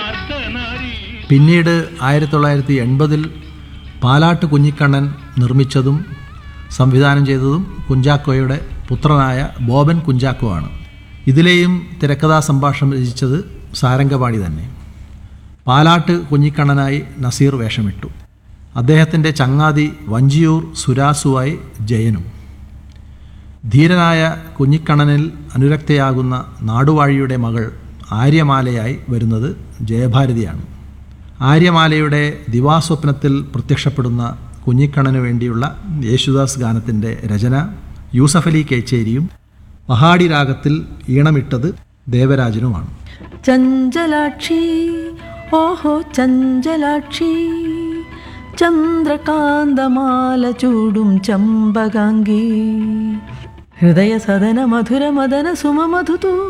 പിന്നീട് ആയിരത്തി തൊള്ളായിരത്തി എൺപതിൽ പാലാട്ട് കുഞ്ഞിക്കണ്ണൻ നിർമ്മിച്ചതും സംവിധാനം ചെയ്തതും കുഞ്ചാക്കോയുടെ പുത്രനായ ബോബൻ കുഞ്ചാക്കോ ആണ് ഇതിലെയും തിരക്കഥാ സംഭാഷണം രചിച്ചത് സാരംഗപാണി തന്നെ പാലാട്ട് കുഞ്ഞിക്കണ്ണനായി നസീർ വേഷമിട്ടു അദ്ദേഹത്തിൻ്റെ ചങ്ങാതി വഞ്ചിയൂർ സുരാസുവായി ജയനും ധീരനായ കുഞ്ഞിക്കണ്ണനിൽ അനുരക്തയാകുന്ന നാടുവാഴിയുടെ മകൾ ആര്യമാലയായി വരുന്നത് ജയഭാരതിയാണ് ആര്യമാലയുടെ ദിവാസ്വപ്നത്തിൽ പ്രത്യക്ഷപ്പെടുന്ന കുഞ്ഞിക്കണ്ണന് വേണ്ടിയുള്ള യേശുദാസ് ഗാനത്തിൻ്റെ രചന യൂസഫലി കേച്ചേരിയും പഹാടി രാഗത്തിൽ ഈണമിട്ടത് ദേവരാജനുമാണ് ചഞ്ചലാക്ഷി ഓഹോ ചഞ്ചലാക്ഷി ചന്ദ്രകാന്തമാല ചൂടും ചമ്പകാംഗി ഹൃദയ സദന മധുര മദന സുമമധുതൂ